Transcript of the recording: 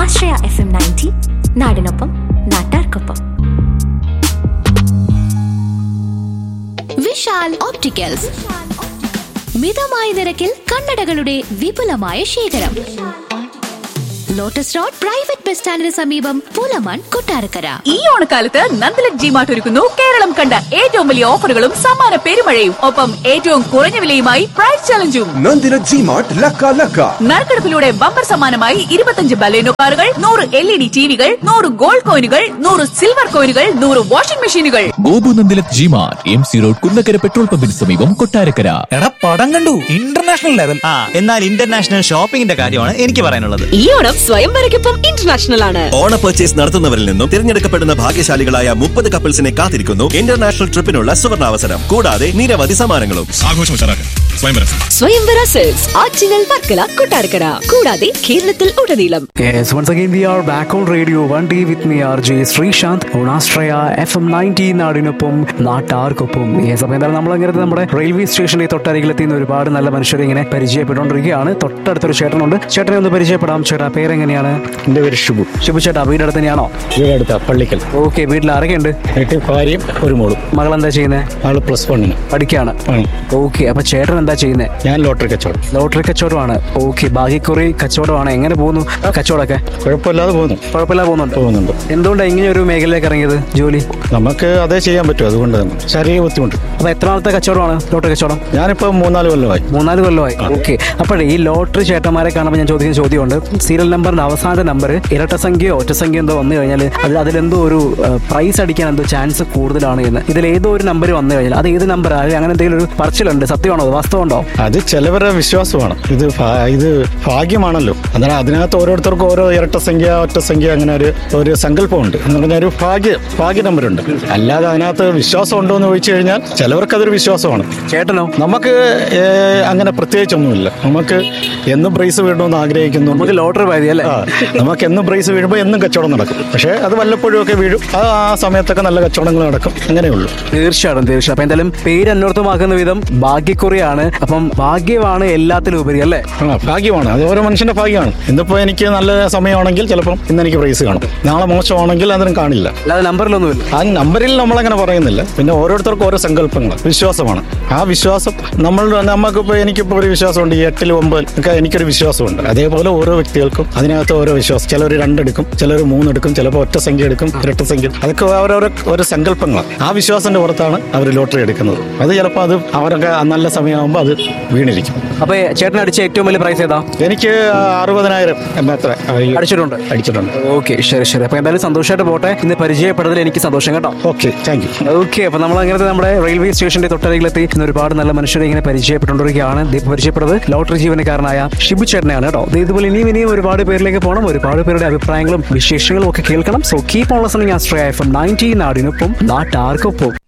ആശ്രയ F M ninety നാടിനൊപ്പം നാട്ടാർക്കൊപ്പം Vishal opticals മിതമായ നിരക്കിൽ കണ്ണടകളുടെ വിപുലമായ ശേഖരം ലോട്ടസ് റോഡ് പ്രൈവറ്റ് ബസ് സ്റ്റാൻഡിന് സമീപം പുലമൺ കൊട്ടാരക്കര ഈ ഓണക്കാലത്ത് നന്ദലക് ജി മാർട്ട് ഒരുക്കുന്നു കേരളം കണ്ട ഏറ്റവും വലിയ ഓഫറുകളും സമ്മാന പെരുമഴയും ഒപ്പം ഏറ്റവും കുറഞ്ഞ വിലയുമായി പ്രൈസ് ചലഞ്ചും നന്ദിന ജി മാർട്ട് ലക്ക ലക്ക നറുക്കെടുപ്പിലൂടെ ബമ്പർ സമ്മാനമായി ഇരുപത്തഞ്ച് ബലേനോ കാറുകൾ നൂറ് എൽ ഇ ഡി ടിവികൾ നൂറ് ഗോൾഡ് കോയിനുകൾ നൂറ് സിൽവർ കോയിനുകൾ നൂറ് വാഷിംഗ് മെഷീനുകൾ ഗോപു നന്ദിലക് ജിമാർ M C road Kunnakkara petrol പമ്പിന് സമീപം കൊട്ടാരക്കര എടാ പടം കണ്ടു ഇന്റർനാഷണൽ ലെവൽ ആ എന്നാൽ ഇന്റർനാഷണൽ ഷോപ്പിംഗിന്റെ കാര്യമാണ് എനിക്ക് പറയാനുള്ളത് ഈ ഓണം സ്വയംവരയ്ക്കൊപ്പം ഇന്റർനാഷണൽ ആണ് ഓണ പർച്ചേസ് നടത്തുന്നവരിൽ നിന്നും തിരഞ്ഞെടുക്കപ്പെടുന്ന ഭാഗ്യശാലികളായ മുപ്പത് കപ്പിൾസിനെ കാത്തിരിക്കുന്നു ഇന്റർനാഷണൽ ട്രിപ്പിനുള്ള സുവർണാവസരം കൂടാതെ നിരവധി സമ്മാനങ്ങളും ആഘോഷം ഉഷാറാക്കാൻ സ്വയംവരം സ്വയംവര സെൽസ് ആറ്റിങ്ങൽ വർക്കല കൊട്ടാരക്കര കൂടാതെ കേരളത്തിൽ ഉടനീളം Yes, once again we are back on radio one day with me RJ Sreesanth on Astraya FM 90 നാടിനൊപ്പം നാട്ടാർക്കൊപ്പം യെസ് അപ്പോൾ എന്തായാലും നമ്മൾ അങ്ങനെ നമ്മുടെ റെയിൽവേ സ്റ്റേഷനിൽ തൊട്ടരികിലെത്തി നിന്ന് ഒരുപാട് നല്ല മനുഷ്യരെ ഇങ്ങനെ പരിചയപ്പെട്ടുകൊണ്ടിരിക്കുകയാണ് തൊട്ടടുത്തൊരു ചേട്ടനുണ്ട് ചേട്ടനെ ഒന്ന് പരിചയപ്പെടാം ചേട്ടാ പേരെങ്ങനെയാണ് എന്റെ പേര് ഷിബു ശിബു ചേട്ടാ വീടടുത്ത് തന്നെയാണോ ഇവിടെ അടുത്ത പള്ളിക്കൽ ഓക്കെ വീട്ടിൽ ആരൊക്കെയുണ്ട് വീട്ടിൽ ഭാര്യയും ഒരു മോളും മകൾ എന്താ ചെയ്യുന്നത് ആള് പ്ലസ് വണ്ണിന് പഠിക്കുകയാണ് ആണ്. ഓക്കെ അപ്പൊ ചേട്ടൻ എന്താ ചെയ്യുന്നത് ഞാൻ ലോട്ടറി കച്ചവടം ലോട്ടറി കച്ചവടമാണ് ഓക്കെ ഭാഗ്യക്കുറി കച്ചവടമാണ് എങ്ങനെ പോകുന്നു കച്ചവടമൊക്കെ കുഴപ്പമില്ലാതെ പോകുന്നു കുഴപ്പമില്ല പോകുന്നുണ്ട് പോകുന്നുണ്ട് എന്തുകൊണ്ടാണ് ഇങ്ങനെ ഒരു മേഖലയിലേക്ക് ഇറങ്ങിയത് ജോലി നമുക്ക് അതേ ചെയ്യാൻ പറ്റും അതുകൊണ്ട് തന്നെ ശാരീരിക ബുദ്ധിമുട്ട് അപ്പൊ എത്ര നാളത്തെ കച്ചവടമാണ് ലോട്ടറി കച്ചവടം ഞാനിപ്പോ മൂന്നാല് കൊല്ലമായി മൂന്നാല് കൊല്ലമായി ഓക്കെ അപ്പോഴേ ഈ ലോട്ടറി ചേട്ടന്മാരെ കാണുമ്പോൾ ഞാൻ ചോദിക്കുന്ന ചോദ്യമുണ്ട് സീരിയൽ നമ്പറിന്റെ അവസാനത്തെ നമ്പർ ഇരട്ട സംഖ്യയോ ഒറ്റ സംഖ്യ എന്തോ വന്നു കഴിഞ്ഞാൽ അതിൽ അതിലെന്തോ ഒരു പ്രൈസ് അടിക്കാൻ എന്തോ ചാൻസ് കൂടുതലാണ് എന്ന് ഇതിൽ ഏതോ ഒരു നമ്പർ വന്നു കഴിഞ്ഞാൽ അത് ഏത് നമ്പർ അല്ലെങ്കിൽ അങ്ങനെ എന്തെങ്കിലും ഒരു പറച്ചിലുണ്ട് സത്യമാണോ അത് വാസ്തവമുണ്ടോ അത് ചിലവരുടെ വിശ്വാസമാണ് ഇത് ഭാ- ഇത് ഭാഗ്യമാണല്ലോ അതാണ് അതിനകത്ത് ഓരോരുത്തർക്കും ഓരോ ഇരട്ട സംഖ്യ ഒറ്റ സംഖ്യ അങ്ങനെ ഒരു ഒരു സങ്കല്പമുണ്ട് എന്ന് പറഞ്ഞാൽ ഒരു ഭാഗ്യ ഭാഗ്യ നമ്പറുണ്ട് അല്ലാതെ അതിനകത്ത് വിശ്വാസം ഉണ്ടോ എന്ന് ചോദിച്ചു കഴിഞ്ഞാൽ ചിലവർക്ക് അതൊരു വിശ്വാസമാണ് ചേട്ടനോ നമുക്ക് ഏഹ്, അങ്ങനെ പ്രത്യേകിച്ചൊന്നുമില്ല നമുക്ക് എന്നും പ്രൈസ് വീഴണമെന്ന് ആഗ്രഹിക്കുന്നു നമുക്ക് ലോട്ടറി പാതി അല്ലേ ആ, നമുക്ക് എന്നും പ്രൈസ് വീഴുമ്പോൾ എന്നും കച്ചവടം നടക്കും പക്ഷേ അത് വല്ലപ്പോഴും ഒക്കെ വീഴും ആ ആ സമയത്തൊക്കെ നല്ല കച്ചവടങ്ങൾ നടക്കും അങ്ങനെയുള്ളൂ തീർച്ചയായിട്ടും തീർച്ചയായും അപ്പൊ എന്തായാലും പേര് അന്വർത്ഥമാക്കുന്ന വിധം ഭാഗ്യക്കുറിയാണ് അപ്പം ഭാഗ്യമാണ് എല്ലാത്തിലും ഉപരി അല്ലേ ആ ഭാഗ്യമാണ് അത് ഓരോ മനുഷ്യന്റെ ഭാഗ്യമാണ് ഇന്നിപ്പോ എനിക്ക് നല്ല സമയമാണെങ്കിൽ ചിലപ്പം ഇന്ന് എനിക്ക് പ്രൈസ് കാണും നാളെ മോശമാണെങ്കിൽ അതിനും കാണില്ല അല്ലാതെ നമ്പറിലൊന്നുമില്ല ആ നമ്പറിൽ നമ്മളങ്ങനെ പറയുന്നില്ല പിന്നെ ഓരോരുത്തർക്കും ഓരോ സങ്കല്പങ്ങൾ വിശ്വാസമാണ് ആ വിശ്വാസം നമ്മൾ നമുക്കിപ്പോൾ എനിക്കിപ്പോൾ ഒരു വിശ്വാസമുണ്ട് ഈ എട്ടിൽ ഒമ്പതിൽ ഒക്കെ എനിക്കൊരു വിശ്വാസമുണ്ട് അതേപോലെ ഓരോ വ്യക്തികൾക്കും അതിനകത്ത് ഓരോ വിശ്വാസം ചിലർ രണ്ടെടുക്കും ചിലർ മൂന്നെടുക്കും ചിലപ്പോൾ ഒറ്റ സംഖ്യ എടുക്കും ഇരട്ട സംഖ്യ അതൊക്കെ അവരോരോ ഓരോ സങ്കല്പങ്ങളാണ് ആ വിശ്വാസത്തിന്റെ പുറത്താണ് അവർ ലോട്ടറി എടുക്കുന്നത് അത് ചിലപ്പോൾ അത് അവരൊക്കെ ആ നല്ല സമയമാകുമ്പോൾ അത് വീണിരിക്കും അപ്പൊ ചേട്ടൻ അടിച്ച ഏറ്റവും വലിയ പ്രൈസ് ഏതാ എനിക്ക് അറുപതിനായിരം എന്നത്ര അടിച്ചിട്ടുണ്ട് അടിച്ചിട്ടുണ്ട് ഓക്കെ ശരി ശരി അപ്പൊ എന്തായാലും സന്തോഷമായിട്ട് പോട്ടെ ഇന്ന് പരിചയപ്പെടുന്നതിൽ എനിക്ക് സന്തോഷം കേട്ടോ ഓക്കെ താങ്ക് യു ഓക്കെ അപ്പൊ നമ്മൾ അങ്ങനത്തെ നമ്മുടെ റെയിൽവേ സ്റ്റേഷന്റെ തൊട്ടരികിലെത്തി ഇന്ന് ഒരുപാട് നല്ല മനുഷ്യരെ ഇങ്ങനെ പരിചയപ്പെട്ടുകൊണ്ടിരിക്കുകയാണ് ദീപ് പരിചയപ്പെടുന്നത് ലോട്ടറി ജീവനക്കാരനായ ഷിബു ചേട്ടനെയാണ് കേട്ടോ ദേ ഇതുപോലെ ഇനിയും ഇനിയും ഒരുപാട് പേരിലേക്ക് പോകണം ഒരുപാട് പേരുടെ അഭിപ്രായങ്ങളും വിശേഷങ്ങളും ഒക്കെ കേൾക്കണം സോ കീപ് ഓൺ ലിസണിങ് ആസ്ട്രയ എഫ് എം നയൻറ്റീൻ നാടിനൊപ്പം നാട്ടാർക്കൊപ്പം